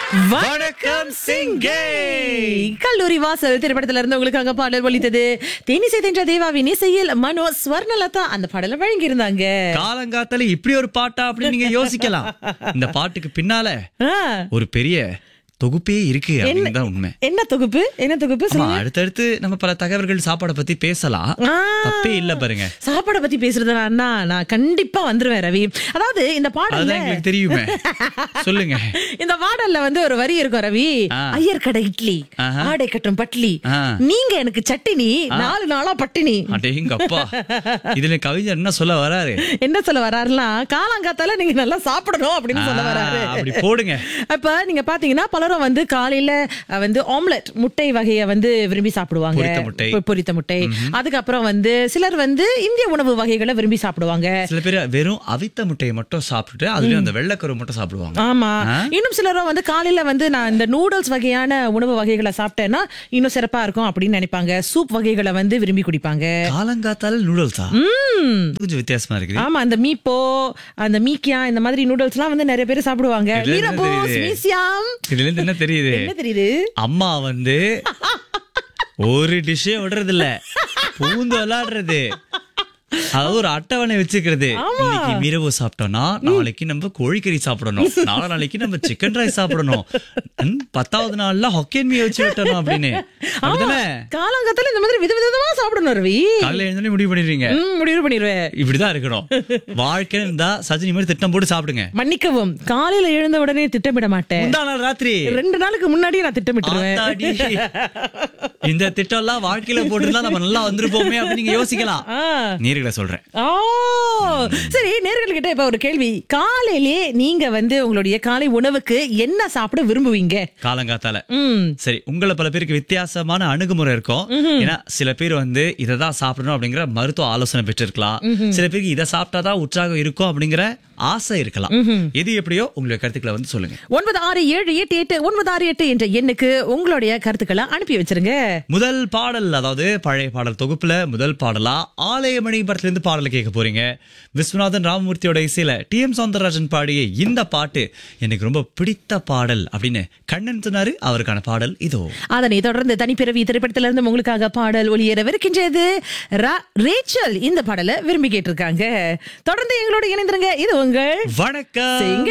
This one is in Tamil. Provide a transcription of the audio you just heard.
வணக்கம் சிங்கே கல்லூரி வாசல் திரைப்படத்துல இருந்து உங்களுக்கு அங்க பாடல் ஒலித்தது தேனிசை தென்ற தேவாவின் இசையில் மனோ ஸ்வர்ணலதா அந்த பாடலை வழங்கி இருந்தாங்க காலங்காத்தால இப்படி ஒரு பாட்டா அப்படின்னு நீங்க யோசிக்கலாம் இந்த பாட்டுக்கு பின்னால ஒரு பெரிய தொகுப்பே இருக்கு அப்படின்னு தான் உண்மை என்ன தொகுப்பு என்ன தொகுப்பு ஆமா, சொல்லுங்க அடுத்தடுத்து நம்ம பல தகவல்கள் சாப்பாடை பத்தி பேசலாம் ஆ. தப்பே இல்ல பாருங்க சாப்பாடை பத்தி பேசுறதுனா நான் கண்டிப்பா வந்துருவேன் ரவி அதாவது இந்த பாடல்ல அதுதான் எங்களுக்கு தெரியுமே சொல்லுங்க இந்த பாடல்ல வந்து ஒரு வரி இருக்கும் ரவி ஆ. ஐயர் கடை இட்லி ஆஹா. ஆடை கட்டும் பட்லி ஆ. நீங்க எனக்கு சட்டினி நாலு நாளா பட்டினி அடேங்க அப்பா இதுல கவிஞர் என்ன சொல்ல வராரு என்ன சொல்ல வர்றாருலாம் காலாங்காத்தால நீங்க நல்லா சாப்பிடணும் அப்படின்னு சொல்ல ஆ, வராரு அப்படி போடுங்க அப்ப நீங்க பாத்தீங்கன்னா பலரும் வந்து காலையில அஹ், வந்து ஆம்லெட் முட்டை வகைய வந்து விரும்பி சாப்பிடுவாங்க பொரித்த முட்டை. பொ- பொரித்த முட்டை அதுக்கப்புறம் வந்து சிலர் வந்து இந்திய உணவு வகைகளை விரும்பி சாப்பிடுவாங்க சில பேர் வெறும் அவித்த முட்டையை மட்டும் சாப்பிட்டுட்டு அதுலயும் அந்த வெள்ளைக்கரு மட்டும் சாப்பிடுவாங்க ஆமா ஆ? இன்னும் சிலரும் வந்து காலையில வந்து நான் இந்த நூடுல்ஸ் வகையான உணவு வகைகளை சாப்பிட்டேன்னா இன்னும் சிறப்பா இருக்கும் அப்படின்னு நினைப்பாங்க சூப் வகைகளை வந்து விரும்பி குடிப்பாங்க காலங்காத்தால நூடுல்ஸா ம். கொஞ்சம் வித்தியாசமா இருக்குது ஆமா அந்த மீப்போ அந்த மீக்கியா இந்த மாதிரி நூடுல்ஸ் எல்லாம் வந்து நிறைய பேர் சாப்பிடுவாங்க இதுல என்ன மீரபோஸ் தெரியுது? மீசியாம் இதுல இருந்து என்ன தெரியுது என்ன தெரியுது அம்மா வந்து ஒரு டிஷ்ஷே விடுறது இல்ல பூந்து விளையாடுறது அதாவது ஒரு அட்டவணை வச்சுக்கிறது இன்னைக்கு மீரவு சாப்பிட்டோம்னா நாளைக்கு நம்ம கோழிக்கறி சாப்பிடணும் நாளை நாளைக்கு நம்ம சிக்கன் ரைஸ் சாப்பிடணும் ம், பத்தாவது நாள்ல ஹொக்கேன் மீ வச்சு விட்டணும் அப்படின்னு அப்படிதானே காலங்கத்துல இந்த மாதிரி விதவிதமா சாப்பிடணும் ரவி காலையில எழுந்தோடனே முடிவு பண்ணிடுறீங்க ம், முடிவு பண்ணிடுவேன் இப்படிதான் இருக்கணும் வாழ்க்கை இருந்தா சஜினி மாதிரி திட்டம் போட்டு சாப்பிடுங்க மன்னிக்கவும் காலையில எழுந்த உடனே திட்டமிட மாட்டேன் முந்தா நாள் ராத்திரி ரெண்டு நாளுக்கு முன்னாடியே நான் திட்டமிட்டுருவேன் ஆத்தாடி. இந்த திட்டம் எல்லாம் வாழ்க்கையில போட்டுருந்தா நம்ம நல்லா வந்திருப்போமே அப்படின்னு நீங்க யோசிக்கலாம் ஆ. நேர்களை சொல்றேன் ஓ சரி நேர்கள்கிட்ட இப்ப ஒரு கேள்வி காலையிலே நீங்க வந்து உங்களுடைய காலை உணவுக்கு என்ன சாப்பிட விரும்புவீங்க காலங்காத்தால ம் சரி உங்களை பல பேருக்கு வித்தியாசமான அணுகுமுறை இருக்கும் ஏன்னா சில பேர் வந்து இதை தான் சாப்பிடணும் அப்படிங்கிற மருத்துவ ஆலோசனை பெற்றிருக்கலாம் சில பேருக்கு இதை சாப்பிட்டாதான் உற்சாகம் இருக்கும் அப்படிங்கிற ஆசை இருக்கலாம் எது எப்படியோ உங்களுடைய கருத்துக்களை வந்து சொல்லுங்க ஒன்பது ஆறு ஏழு எட்டு எட்டு ஒன்பது ஆறு எட்டு என்ற எண்ணுக்கு உங்களுடைய கருத்துக்களை அனுப்பி வச்சிருங்க முதல் பாடல் அதாவது பழைய பாடல் தொகுப்புல முதல் பாடலா ஆலயமணி படத்துல இருந்து பாடலை கேட்க போறீங்க விஸ்வநாதன் ராமமூர்த்தியோட இசையில டி எம் சௌந்தரராஜன் பாடிய இந்த பாட்டு எனக்கு ரொம்ப பிடித்த பாடல் அப்படின்னு கண்ணன் சொன்னாரு அவருக்கான பாடல் இதோ அதனை தொடர்ந்து தனிப்பிறவி திரைப்படத்திலிருந்து உங்களுக்காக பாடல் ஒளியேறவிருக்கின்றது ரா- ரேச்சல் இந்த பாடலை விரும்பி கேட்டிருக்காங்க தொடர்ந்து எங்களோட இணைந்திருங்க இது உங்கள் வணக்கம் சிங்க